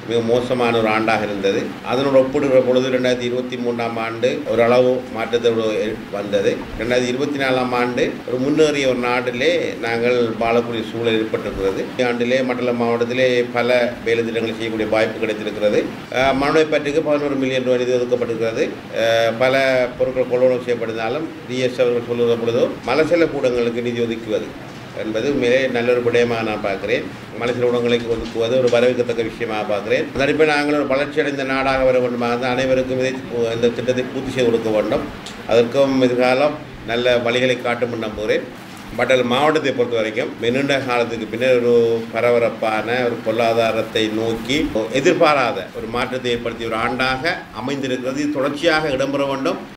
மிக மோசமான ஒரு ஆண்டாக இருந்தது அதனோடு ஒப்பிடுகிற பொழுது ரெண்டாயிரத்தி இருபத்தி மூன்றாம் ஆண்டு ஓரளவு மாற்றத்தோடு வந்தது ரெண்டாயிரத்தி இருபத்தி நாலாம் ஆண்டு ஒரு முன்னேறிய ஒரு நாட்டிலே நாங்கள் வாழக்கூடிய சூழல் ஏற்பட்டிருக்கிறது இந்த ஆண்டிலே மண்டல மாவட்டத்திலே பல வேலை திட்டங்களை செய்யக்கூடிய வாய்ப்பு கிடைத்திருக்கிறது அஹ், மனுவை பற்றுக்கு பதினோரு மில்லியன் ரூபாய் நிதி ஒதுக்கப்பட்டிருக்கிறது அஹ், பல பொருட்கள் கொள்வனவு செய்யப்பட்டிருந்தாலும் டிஎஸ் அவர்கள் சொல்லுகிற பொழுதோ மலசல கூடங்களுக்கு நிதி ஒதுக்குவது என்பது உண்மையிலே நல்ல ஒரு விடயமாக நான் பார்க்கிறேன் மலசல கூடங்களுக்கு ஒதுக்குவது ஒரு வரவேற்கத்தக்க விஷயமாக பார்க்கிறேன் அதற்கு நாங்கள் ஒரு வளர்ச்சியடைந்த நாடாக வர வேண்டுமாக இருந்தால் அனைவருக்கும் இதை இந்த திட்டத்தை பூர்த்தி செய்து கொடுக்க வேண்டும் அதற்கும் எதிர்காலம் நல்ல வழிகளை காட்டும் என்று நம்புகிறேன் பட்டல் மாவட்டத்தை பொறுத்த வரைக்கும் நீண்ட காலத்துக்கு பின்னர் ஒரு பரபரப்பான ஒரு பொருளாதாரத்தை நோக்கி எதிர்பாராத ஒரு மாற்றத்தை ஏற்படுத்திய ஒரு ஆண்டாக அமைந்திருக்கிறது இது தொடர்ச்சியாக இடம்பெற வேண்டும்